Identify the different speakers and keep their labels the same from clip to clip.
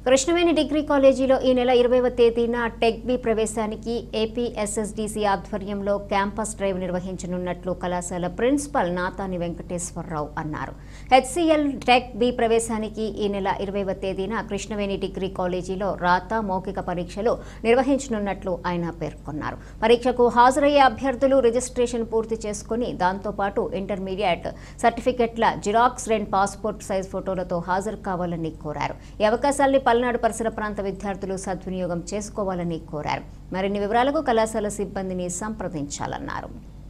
Speaker 1: Krishnaveni degree కాలేజీలో ఈ నెల ఇరవైవ తేదీన టెక్ బి ప్రవేశానికి ఏపీఎస్ఎస్డిసి ఆధ్వర్యంలో క్యాంపస్ డ్రైవ్ నిర్వహించనున్నట్లు కళాశాల ప్రిన్సిపల్ నాతాని వెంకటేశ్వరరావు అన్నారు హెచ్సిఎల్ టెక్ బి ప్రవేశానికి ఈ నెల ఇరవైవ తేదీన కృష్ణవేణి డిగ్రీ కాలేజీలో రాత మౌఖిక పరీక్షలు నిర్వహించనున్నట్లు ఆయన పేర్కొన్నారు పరీక్షకు హాజరయ్యే అభ్యర్థులు రిజిస్ట్రేషన్ పూర్తి చేసుకుని దాంతోపాటు ఇంటర్మీడియట్ సర్టిఫికెట్ల జిరాక్స్ రెండు పాస్పోర్ట్ సైజ్ ఫోటోలతో హాజరు కావాలని కోరారు ఈ అవకాశాల్ని పల్నాడు పరిసర ప్రాంత విద్యార్థులు సద్వినియోగం చేసుకోవాలని కోరారు మరిన్ని వివరాలకు కళాశాల సిబ్బందిని సంప్రదించాలన్నారు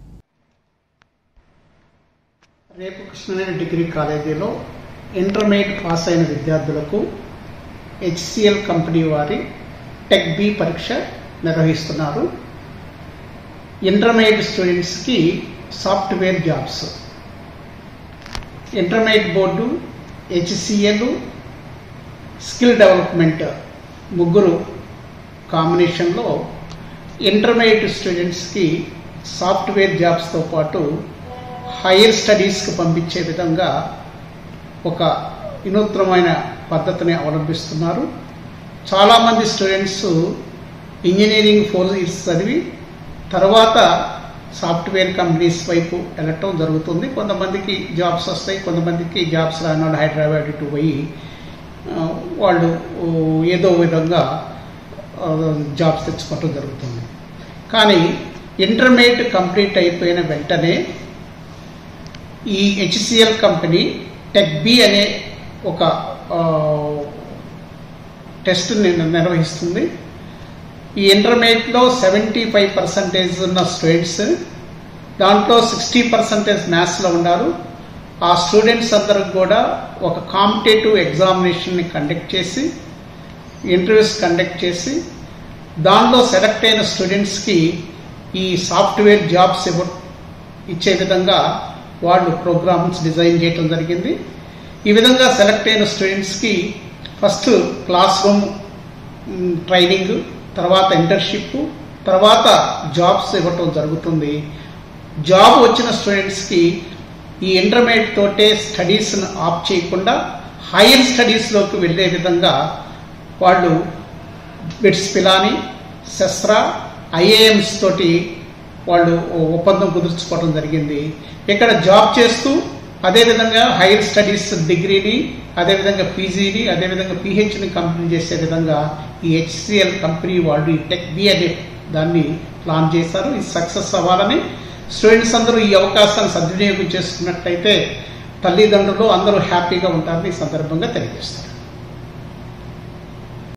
Speaker 2: రేపు కృష్ణవేణి డిగ్రీ కాలేజీలో ఇంటర్మీడియట్ పాస్ అయిన విద్యార్థులకు హెచ్సిఎల్ కంపెనీ వారి టెక్ బి పరీక్ష నిర్వహిస్తున్నారు ఇంటర్మీడియట్ స్టూడెంట్స్కి software jobs intermediate board HCL skill development ముగ్గురు కాంబినేషన్లో ఇంటర్మీడియట్ స్టూడెంట్స్కి సాఫ్ట్వేర్ జాబ్స్తో పాటు హైయర్ స్టడీస్కి పంపించే విధంగా ఒక వినూత్నమైన పద్ధతిని అవలంబిస్తున్నారు చాలామంది స్టూడెంట్స్ ఇంజనీరింగ్ ఫోర్ ఇయర్స్ చదివి తర్వాత సాఫ్ట్వేర్ కంపెనీస్ వైపు వెళ్ళటం జరుగుతుంది కొంతమందికి జాబ్స్ వస్తాయి కొంతమందికి జాబ్స్ రాని వాళ్ళు హైదరాబాద్ ఇటు పోయి ఆ, వాళ్ళు ఓ, ఏదో విధంగా ఆ, జాబ్స్ తెచ్చుకోవటం జరుగుతుంది కానీ ఇంటర్మీడియట్ కంప్లీట్ అయిపోయిన వెంటనే ఈ హెచ్సిఎల్ కంపెనీ టెక్ బి అనే ఒక టెస్ట్ నిర్వహిస్తుంది ఈ ఇంటర్మీడియట్లో సెవెంటీ ఫైవ్ పర్సంటేజ్ ఉన్న స్టూడెంట్స్ దాంట్లో సిక్స్టీ పర్సంటేజ్ మ్యాథ్స్లో ఉన్నారు ఆ స్టూడెంట్స్ అందరికి కూడా ఒక కాంపిటేటివ్ ఎగ్జామినేషన్ని కండక్ట్ చేసి ఇంటర్వ్యూస్ కండక్ట్ చేసి దానిలో సెలెక్ట్ అయిన స్టూడెంట్స్కి ఈ సాఫ్ట్వేర్ జాబ్స్ ఇవ్వ ఇచ్చే విధంగా వాళ్ళు ప్రోగ్రామ్స్ డిజైన్ చేయడం జరిగింది ఈ విధంగా సెలెక్ట్ అయిన స్టూడెంట్స్కి first class room hmm, training తర్వాత ఇంటర్న్షిప్ తర్వాత జాబ్స్ ఇవ్వటం జరుగుతుంది జాబ్ వచ్చిన స్టూడెంట్స్కి ఈ ఇంటర్మీడియట్ తోటే స్టడీస్ను ఆఫ్ చేయకుండా హైయర్ స్టడీస్లోకి వెళ్ళే విధంగా వాళ్ళు బిట్స్ పిలాని శస్త్ర ఐఏఎంస్ తోటి వాళ్ళు ఒప్పందం కుదుర్చుకోవడం జరిగింది ఇక్కడ జాబ్ చేస్తూ అదేవిధంగా హైయర్ స్టడీస్ డిగ్రీని అదేవిధంగా పీజీని అదేవిధంగా పిహెచ్ని కంప్లీట్ చేసే విధంగా ఈ హెచ్సిఎల్ కంపెనీ వాళ్ళు ఈ టెక్ బి అనే దాన్ని ప్లాన్ చేశారు ఇది సక్సెస్ అవ్వాలని స్టూడెంట్స్ అందరూ ఈ అవకాశాన్ని సద్వినియోగం చేసుకున్నట్లయితే తల్లిదండ్రులు అందరూ హ్యాపీగా ఉంటారని ఈ సందర్భంగా తెలియజేస్తారు